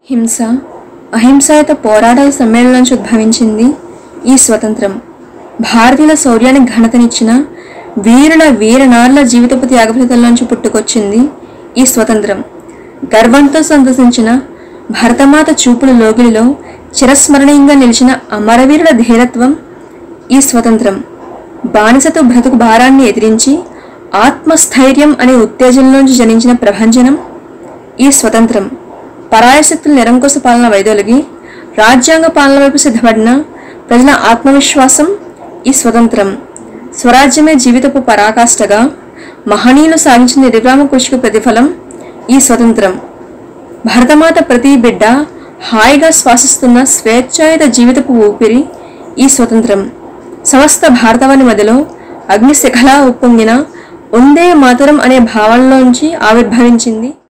హింస అహింసాయుత పోరాటాల సమ్మేళనం నుంచి ఉద్భవించింది ఈ స్వతంత్రం భారతీయుల శౌర్యానికి ఘనతనిచ్చిన వీరుల వీరనార్ల జీవితపు త్యాగఫలితాల నుంచి పుట్టుకొచ్చింది ఈ స్వతంత్రం గర్వంతో సంతసించిన భరతమాత చూపుల లోగిలిలో చిరస్మరణీయంగా నిలిచిన అమరవీరుల ధీరత్వం ఈ స్వతంత్రం బానిసతో బ్రతుకు భారాన్ని ఎదిరించి ఆత్మస్థైర్యం అనే ఉత్తేజంలోంచి జనించిన ప్రభంజనం ఈ స్వతంత్రం పరాయశక్తుల నిరంకుశ పాలన వైదొలిగి రాజ్యాంగ పాలన వైపు సిద్ధపడిన ప్రజల ఆత్మవిశ్వాసం ఈ స్వతంత్రం స్వరాజ్యమే జీవితపు పరాకాష్ఠగా మహనీయులు సాగించిన నిర్విరామ కృషికి ప్రతిఫలం ఈ స్వతంత్రం భరతమాత ప్రతి బిడ్డ హాయిగా శ్వాసిస్తున్న స్వేచ్ఛాయుత జీవితపు ఊపిరి ఈ స్వతంత్రం సమస్త భారతవాని మధ్యలో అగ్నిశిఖలా ఉప్పొంగిన వందే మాతరం అనే భావనలోంచి ఆవిర్భవించింది